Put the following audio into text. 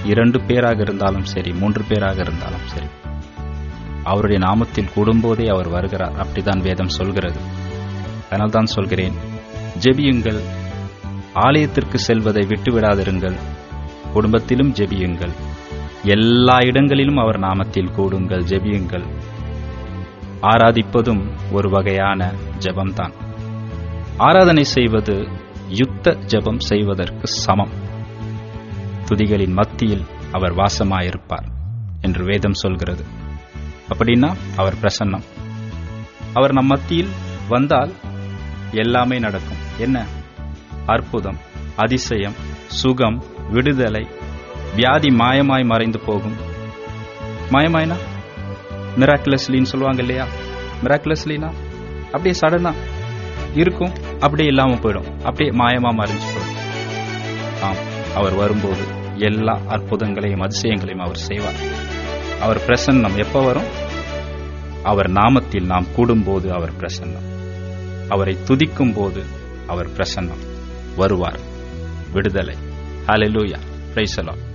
இரண்டு பேராக இருந்தாலும் சரி மூன்று பேராக இருந்தாலும் சரி அவருடைய நாமத்தில் கூடும்போதே அவர் வருகிறார் அப்படிதான் வேதம் சொல்கிறது அதனால்தான் சொல்கிறேன் ஜெபியுங்கள் ஆலயத்திற்கு செல்வதை விட்டுவிடாதிருங்கள் குடும்பத்திலும் ஜெபியுங்கள் எல்லா இடங்களிலும் அவர் நாமத்தில் கூடுங்கள் ஜெபியுங்கள் ஆராதிப்பதும் ஒரு வகையான ஜெபம்தான் ஆராதனை செய்வது யுத்த ஜெபம் செய்வதற்கு சமம் துதிகளின் மத்தியில் அவர் வாசமாயிருப்பார் என்று வேதம் சொல்கிறது அப்படின்னா அவர் பிரசன்னம் அவர் நம் மத்தியில் வந்தால் எல்லாமே நடக்கும் என்ன அற்புதம் அதிசயம் சுகம் விடுதலை வியாதி மாயமாய் மறைந்து போகும் மாயமாய்னா மிராக்குலஸ்லின்னு சொல்லுவாங்க இல்லையா மிராக்குலஸ்லினா அப்படியே சடனா இருக்கும் அப்படியே இல்லாம போயிடும் அப்படியே மாயமா மறைஞ்சு போயிடும் ஆம் அவர் வரும்போது எல்லா அற்புதங்களையும் அதிசயங்களையும் அவர் செய்வார் அவர் பிரசன்னம் எப்ப வரும் அவர் நாமத்தில் நாம் கூடும்போது அவர் பிரசன்னம் அவரை துதிக்கும் போது அவர் பிரசன்னம் வருவார் விடுதலை ஹalleluya பிரைஸ் அலாட்